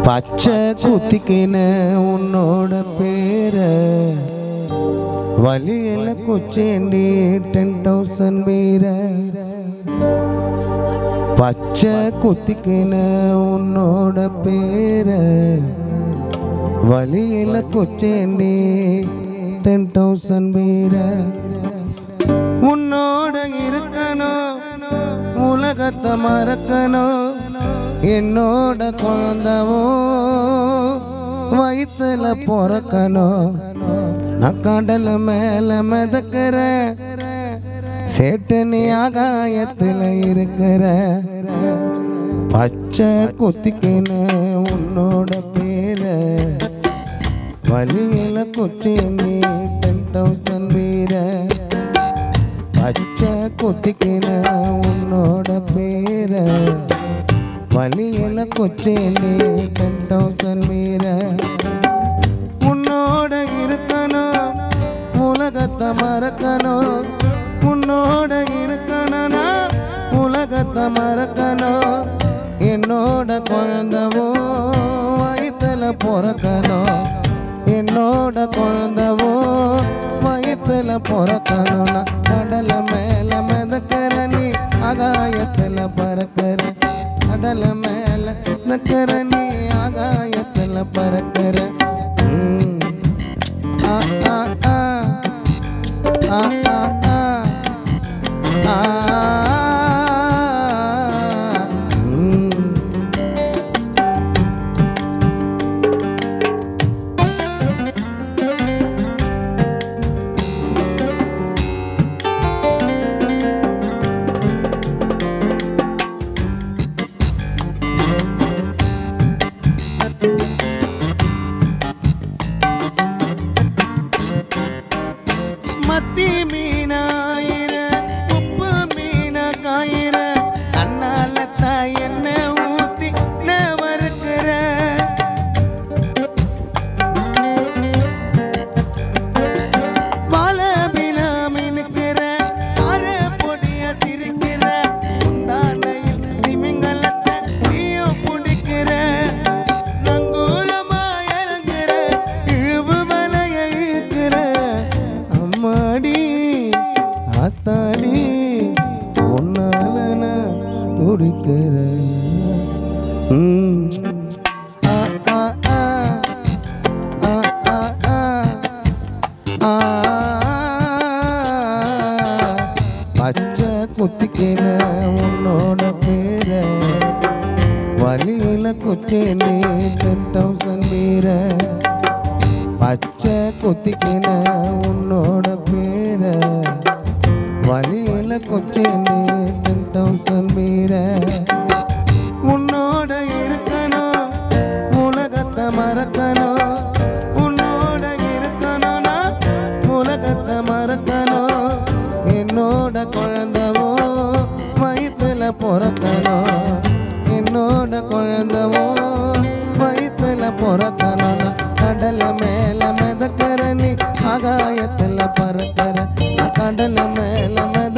பச்சை குத்திக்கின உன்னோட பேர வழியில குச்சேண்டி டென் தௌசண்ட் வீர பச்சை குத்திக்கின உன்னோட பேர வழியில குச்சேண்டி டென் தௌசண்ட் வீர உன்னோட இருக்கணும் உலகத்தை மறக்கணும் என்னோட குழந்தவோ வயிற்றுல பிறக்கணும் நான் கடல மேல மிதக்கிற சேட்டு நீ ஆகாயத்தில் இருக்கிற பச்சை குத்திக்கின உன்னோட பேர வழியில குச்சி நீ டென் தௌசண்ட் வீர பச்சை குத்திக்கின உன்னோட பேர வழியில குச்சி நீ டென் தௌசண்ட் வீர உன்னோட இருக்கணும் உலகத்தை மறக்கணும் உன்னோட இருக்கணும்னா உலகத்தை மறக்கணும் என்னோட குழந்தவோ வயிற்றுல பிறக்கணும் என்னோட குழந்தவோ வயிற்றுல பிறக்கணும்னா கடல மேல மிதக்கிற நீ ஆகாயத்தில் பறக்கிற கடல மேல மிதக்கிற நீ ஆகாயத்தில் பறக்கிற ம். ஆ, ஆ, ஆ. ஆ, ஆ, ஆ. ஆ. ம். மத்தி மீனாயிர உப்பு மீன காயிர கண்ணால தான் என்ன ஊத்தி நான் வறுக்கிற பல பினாமினுக்கிற அர பொடிய சிரிக்கிற முந்தானையில் திமிங்கலத்தை நீயும் பிடிக்கிற நங்கூரமா இறங்குற இழுவு மலைய இழுக்கிற அம்மாடி ஆத்தாடி உன்னால நான் துடிக்கிறேன் ம். ஆ, ஆ, ஆ. ஆ, ஆ, ஆ. ஆ. பச்சை குத்திக்கிற உன்னோட பேர வழியில குச்சி நீ டென் தௌசண்ட் வீர பச்சை குத்திக்கின உன்னோட பேர வழியில குச்சி நீ டென் தௌசண்ட் வீர உன்னோட இருக்கணும் உலகத்தை மறக்கணும் உன்னோட இருக்கணும்னா உலகத்தை மறக்கணும் என்னோட குழந்தவோ வயிற்றுல பிறக்கணும் என்னோட குழந்தவோ வயிற்றுல பிறக்கணும் கடல மேல மிதக்கிற நீ ஆகாயத்தில் பறக்கிற கடல மேல மித